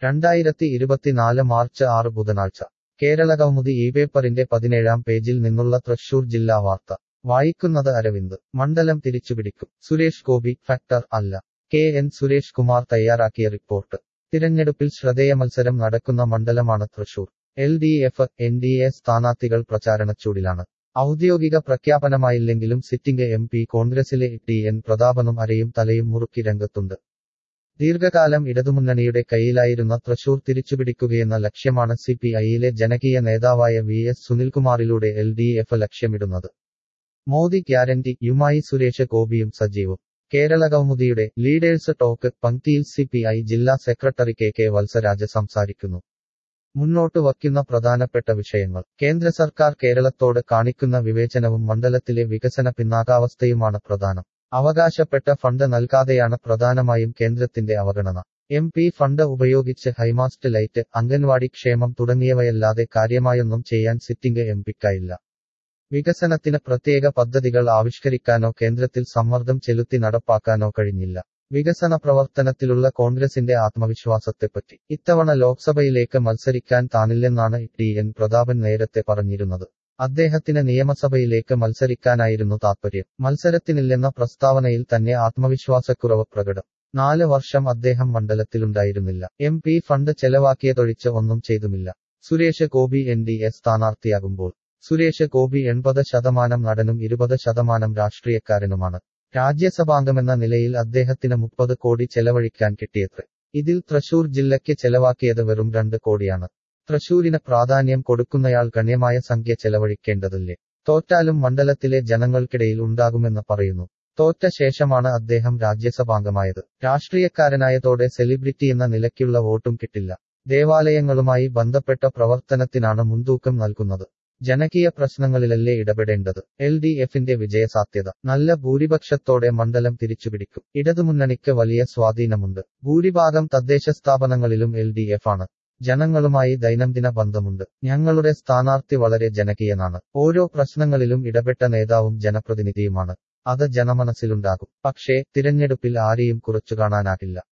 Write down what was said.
രണ്ടായിരത്തി ഇരുപത്തിനാല് മാർച്ച് ആറ് ബുധനാഴ്ച കേരളകൗമുദി ഈ പേപ്പറിന്റെ പതിനേഴാം പേജിൽ നിന്നുള്ള തൃശൂർ ജില്ലാ വാർത്ത വായിക്കുന്നത് അരവിന്ദ് മണ്ഡലം തിരിച്ചുപിടിക്കും സുരേഷ് ഗോപി ഫാക്ടർ അല്ല കെ എൻ സുരേഷ് കുമാർ തയ്യാറാക്കിയ റിപ്പോർട്ട് തിരഞ്ഞെടുപ്പിൽ ശ്രദ്ധേയ മത്സരം നടക്കുന്ന മണ്ഡലമാണ് Thrissur L D F N D A സ്ഥാനാർത്ഥികൾ പ്രചാരണച്ചൂടിലാണ് ഔദ്യോഗിക പ്രഖ്യാപനമായില്ലെങ്കിലും സിറ്റിംഗ് എം പി കോൺഗ്രസിലെ ടി എൻ പ്രതാപനും അരയും തലയും മുറുക്കി രംഗത്തുണ്ട് ദീർഘകാലം ഇടതുമുന്നണിയുടെ കയ്യിലായിരുന്ന തൃശൂർ തിരിച്ചുപിടിക്കുകയെന്ന ലക്ഷ്യമാണ് സി പി ഐയിലെ ജനകീയ നേതാവായ വി എസ് സുനിൽകുമാറിലൂടെ എൽ ഡി എഫ് ലക്ഷ്യമിടുന്നത് മോദി ഗ്യാരണ്ടി യുമായി സുരേഷ് ഗോപിയും സജീവം കേരള കൗമുദിയുടെ ലീഡേഴ്സ് ടോക്ക് പങ്ക്തിയിൽ സി പി ഐ ജില്ലാ സെക്രട്ടറി കെ കെ വത്സരാജ് സംസാരിക്കുന്നു മുന്നോട്ട് വയ്ക്കുന്ന പ്രധാനപ്പെട്ട വിഷയങ്ങൾ കേന്ദ്ര സർക്കാർ കേരളത്തോട് കാണിക്കുന്ന വിവേചനവും മണ്ഡലത്തിലെ വികസന പിന്നാകാവസ്ഥയുമാണ് പ്രധാനം അവകാശപ്പെട്ട ഫണ്ട് നൽകാതെയാണ് പ്രധാനമായും കേന്ദ്രത്തിന്റെ അവഗണന എം പി ഫണ്ട് ഉപയോഗിച്ച് ഹൈമാസ്റ്റ് ലൈറ്റ് അംഗൻവാടി ക്ഷേമം തുടങ്ങിയവയല്ലാതെ കാര്യമായൊന്നും ചെയ്യാൻ സിറ്റിംഗ് എം പിക്കായില്ല വികസനത്തിന് പ്രത്യേക പദ്ധതികൾ ആവിഷ്കരിക്കാനോ കേന്ദ്രത്തിൽ സമ്മർദ്ദം ചെലുത്തി നടപ്പാക്കാനോ കഴിഞ്ഞില്ല വികസന പ്രവർത്തനത്തിലുള്ള കോൺഗ്രസിന്റെ ആത്മവിശ്വാസത്തെപ്പറ്റി ഇത്തവണ ലോക്സഭയിലേക്ക് മത്സരിക്കാൻ താനില്ലെന്നാണ് ടി എൻ പ്രതാപൻ നേരത്തെ പറഞ്ഞിരുന്നത് അദ്ദേഹത്തിന് നിയമസഭയിലേക്ക് മത്സരിക്കാനായിരുന്നു താത്പര്യം മത്സരത്തിനില്ലെന്ന പ്രസ്താവനയിൽ തന്നെ ആത്മവിശ്വാസക്കുറവ് പ്രകടം നാല് വർഷം അദ്ദേഹം മണ്ഡലത്തിലുണ്ടായിരുന്നില്ല എം പി ഫണ്ട് ചെലവാക്കിയതൊഴിച്ച് ഒന്നും ചെയ്തുമില്ല Suresh Gopi N D A സ്ഥാനാർത്ഥിയാകുമ്പോൾ സുരേഷ് ഗോപി എൺപത് ശതമാനം നടനും ഇരുപത് ശതമാനം രാഷ്ട്രീയക്കാരനുമാണ് രാജ്യസഭാംഗമെന്ന നിലയിൽ അദ്ദേഹത്തിന് മുപ്പത് കോടി ചെലവഴിക്കാൻ കിട്ടിയത്രേ ഇതിൽ തൃശൂർ ജില്ലയ്ക്ക് ചെലവാക്കിയത് വെറും രണ്ട് കോടിയാണ് തൃശൂരിന് പ്രാധാന്യം കൊടുക്കുന്നയാൾ ഗണ്യമായ സംഖ്യ ചെലവഴിക്കേണ്ടതില്ലേ തോറ്റാലും മണ്ഡലത്തിലെ ജനങ്ങൾക്കിടയിൽ ഉണ്ടാകുമെന്ന് പറയുന്നു തോറ്റ ശേഷമാണ് അദ്ദേഹം രാജ്യസഭാംഗമായത് രാഷ്ട്രീയക്കാരനായതോടെ സെലിബ്രിറ്റി എന്ന നിലയ്ക്കുള്ള വോട്ടും കിട്ടില്ല ദേവാലയങ്ങളുമായി ബന്ധപ്പെട്ട പ്രവർത്തനത്തിനാണ് മുൻതൂക്കം നൽകുന്നത് ജനകീയ പ്രശ്നങ്ങളിലല്ലേ ഇടപെടേണ്ടത് എൽ ഡി എഫിന്റെ വിജയസാധ്യത നല്ല ഭൂരിപക്ഷത്തോടെ മണ്ഡലം തിരിച്ചുപിടിക്കും ഇടതുമുന്നണിക്ക് വലിയ സ്വാധീനമുണ്ട് ഭൂരിഭാഗം തദ്ദേശ സ്ഥാപനങ്ങളിലും എൽ ഡി എഫ് ആണ് ജനങ്ങളുമായി ദൈനംദിന ബന്ധമുണ്ട് ഞങ്ങളുടെ സ്ഥാനാർത്ഥി വളരെ ജനകീയനാണ് ഓരോ പ്രശ്നങ്ങളിലും ഇടപെട്ട നേതാവും ജനപ്രതിനിധിയുമാണ് അത് ജനമനസ്സിലുണ്ടാകും പക്ഷേ തിരഞ്ഞെടുപ്പിൽ ആരെയും കുറച്ചു കാണാനാകില്ല